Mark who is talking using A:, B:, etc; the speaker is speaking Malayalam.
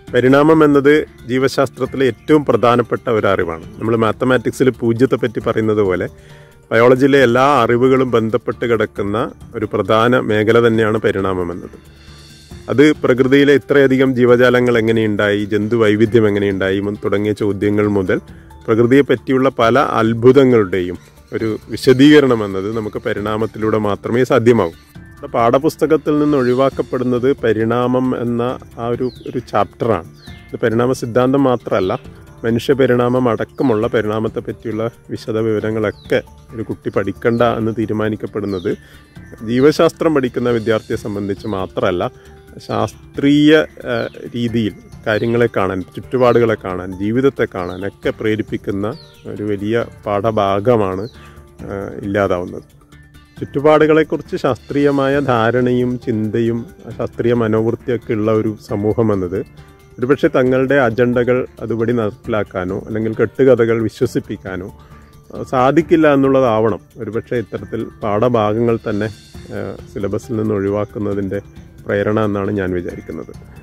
A: പരിണാമം എന്നത് ജീവശാസ്ത്രത്തിലെ ഏറ്റവും പ്രധാനപ്പെട്ട ഒരു അറിവാണ് നമ്മൾ മാത്തമാറ്റിക്സിൽ പൂജ്യത്തെ പറ്റി പറയുന്നത് പോലെ ബയോളജിയിലെ എല്ലാ അറിവുകളും ബന്ധപ്പെട്ട് കിടക്കുന്ന ഒരു പ്രധാന മേഖല തന്നെയാണ് പരിണാമം എന്നത് അത് പ്രകൃതിയിലെ ഇത്രയധികം ജീവജാലങ്ങൾ എങ്ങനെയുണ്ടായി ജന്തു വൈവിധ്യം എങ്ങനെയുണ്ടായി മുൻ തുടങ്ങിയ ചോദ്യങ്ങൾ മുതൽ പ്രകൃതിയെ പറ്റിയുള്ള പല അത്ഭുതങ്ങളുടെയും ഒരു വിശദീകരണം എന്നത് നമുക്ക് പരിണാമത്തിലൂടെ മാത്രമേ സാധ്യമാവൂ നമ്മുടെ പാഠപുസ്തകത്തിൽ നിന്ന് ഒഴിവാക്കപ്പെടുന്നത് പരിണാമം എന്ന ആ ഒരു ഒരു ചാപ്റ്ററാണ് ഇത് പരിണാമ സിദ്ധാന്തം മാത്രമല്ല മനുഷ്യ പരിണാമം അടക്കമുള്ള പരിണാമത്തെ പറ്റിയുള്ള വിശദ വിവരങ്ങളൊക്കെ ഒരു കുട്ടി പഠിക്കണ്ട എന്ന് തീരുമാനിക്കപ്പെടുന്നത് ജീവശാസ്ത്രം പഠിക്കുന്ന വിദ്യാർത്ഥിയെ സംബന്ധിച്ച് മാത്രമല്ല ശാസ്ത്രീയ ആ, രീതിയിൽ കാര്യങ്ങളെ കാണാൻ ചുറ്റുപാടുകളെ കാണാൻ ജീവിതത്തെ കാണാൻ ഒക്കെ പ്രേരിപ്പിക്കുന്ന ഒരു വലിയ പാഠഭാഗമാണ് ആ, ഇല്ലാതാവുന്നത് ചുറ്റുപാടുകളെക്കുറിച്ച് ശാസ്ത്രീയമായ ധാരണയും ചിന്തയും ശാസ്ത്രീയ മനോവൃത്തിയൊക്കെ ഉള്ള ഒരു സമൂഹം എന്നത് ഒരുപക്ഷെ തങ്ങളുടെ അജണ്ടകൾ അതുപടി നടപ്പിലാക്കാനോ അല്ലെങ്കിൽ കെട്ടുകഥകൾ വിശ്വസിപ്പിക്കാനോ ആ, സാധിക്കില്ല എന്നുള്ളതാവണം ഒരുപക്ഷെ ഇത്തരത്തിൽ പാഠഭാഗങ്ങൾ തന്നെ ആ, സിലബസിൽ നിന്ന് ഒഴിവാക്കുന്നതിൻ്റെ പ്രേരണ എന്നാണ് ഞാൻ വിചാരിക്കുന്നത്